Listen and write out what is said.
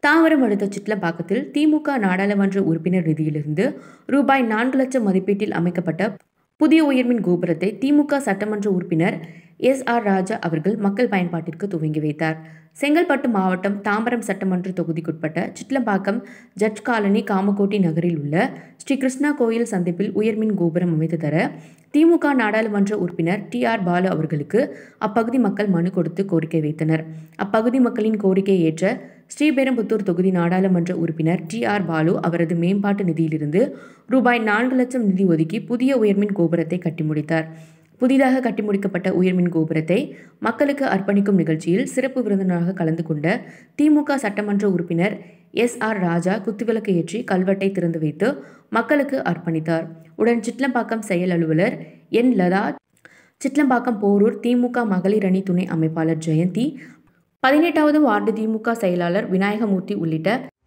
தாம்பரம் அடுத்த சிட்லப்பாக்கத்தில் திமுக நாடாளுமன்ற உறுப்பினர் நிதியிலிருந்து ரூபாய் நான்கு லட்சம் மதிப்பீட்டில் அமைக்கப்பட்ட புதிய உயர்மின் கோபுரத்தை திமுக சட்டமன்ற உறுப்பினர் எஸ் ஆர் ராஜா அவர்கள் மக்கள் பயன்பாட்டிற்கு துவங்கி வைத்தார் செங்கல்பட்டு மாவட்டம் தாம்பரம் சட்டமன்ற தொகுதிக்குட்பட்ட சிட்லம்பாக்கம் ஜட்ஜ் காலனி காமகோட்டி நகரில் உள்ள ஸ்ரீ கிருஷ்ணா கோயில் சந்திப்பில் உயர்மின் கோபுரம் அமைத்து தர திமுக நாடாளுமன்ற உறுப்பினர் டி ஆர் பாலு அவர்களுக்கு அப்பகுதி மக்கள் மனு கொடுத்து கோரிக்கை வைத்தனர் அப்பகுதி மக்களின் கோரிக்கையை ஏற்ற ஸ்ரீபெரும்புத்தூர் தொகுதி நாடாளுமன்ற உறுப்பினர் டி ஆர் பாலு அவரது மேம்பாட்டு நிதியிலிருந்து ரூபாய் நான்கு லட்சம் நிதி ஒதுக்கி புதிய உயர்மின் கோபுரத்தை கட்டி முடித்தார் புதிதாக கட்டி முடிக்கப்பட்ட உயர்மின் கோபுரத்தை மக்களுக்கு அர்ப்பணிக்கும் நிகழ்ச்சியில் சிறப்பு விருந்தினராக கலந்து கொண்ட திமுக சட்டமன்ற உறுப்பினர் எஸ் ஆர் ராஜா குத்துவிளக்கு ஏற்றி கல்வெட்டை திறந்து வைத்து மக்களுக்கு அர்ப்பணித்தார் உடன் சிட்லம்பாக்கம் செயல் அலுவலர் என் லதா சிட்லம்பாக்கம் போரூர் திமுக மகளிர் அணி துணை அமைப்பாளர் ஜெயந்தி பதினெட்டாவது வார்டு திமுக செயலாளர் விநாயகமூர்த்தி உள்ளிட்ட